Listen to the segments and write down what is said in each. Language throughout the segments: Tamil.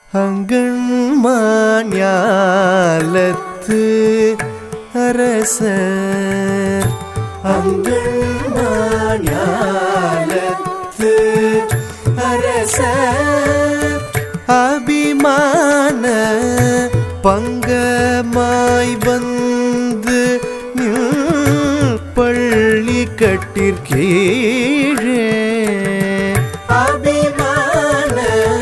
அங்கண்மாஞாலத்து அரசர் அங்கண்மாஞாலத்து அரசர் அபிமான பங்கமாய் வந்து நில் பள்ளி கட்டிற்கீழே அபிமான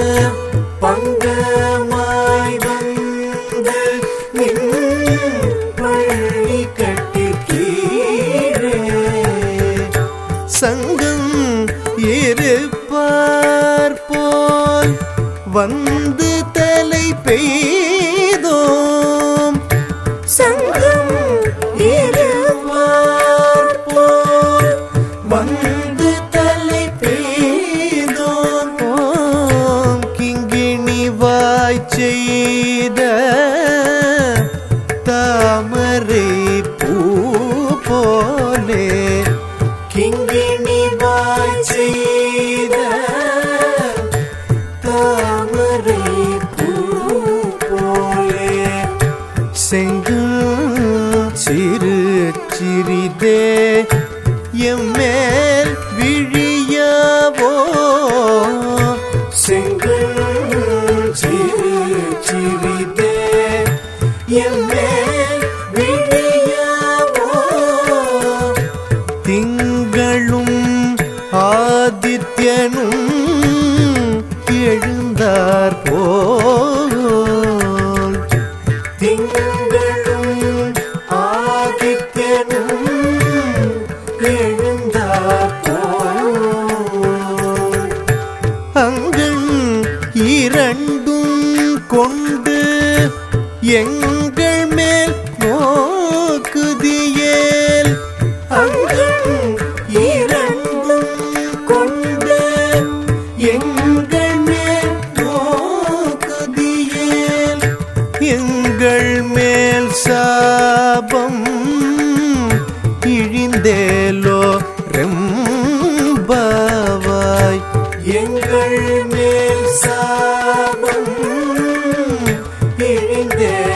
பங்கமாய் வந்து நின் பள்ளி கட்டிற்கீழே சங்கம் இருப்பார் போல் வந்து தலை பெய்தோம் சங்கம் இருப்பார் போல் வந்து தலை பெய்தோம் ஓம் கிங்கிணி வாய் செய்த தாமரை பூ போலே கிங்கிணி வாய் செய்த தாமரை பூ போலே செங்கும் சிறு சிறிதே எம்மேல் விழியவோ செங்கும் சிறு சிறிதே எம்மேல் விழியவோ திங்களும் ஆதித்யனும் எழுந்தார் போல் திங்களும் ஆதித்யனும் எழுந்தார் போல் அங்கள் இரண்டும் கொண்டு எங்கள் மேல் நோக்குதியேல் அங்கள் இரண்டும் கொண்டு எங்கள் மேல் நோக்குதியேல் எங்கள் மேல் சாபம் இழிந்தேலோ ரெம்பாவாய் எங்கள் மேல் சாபம் இழிந்தே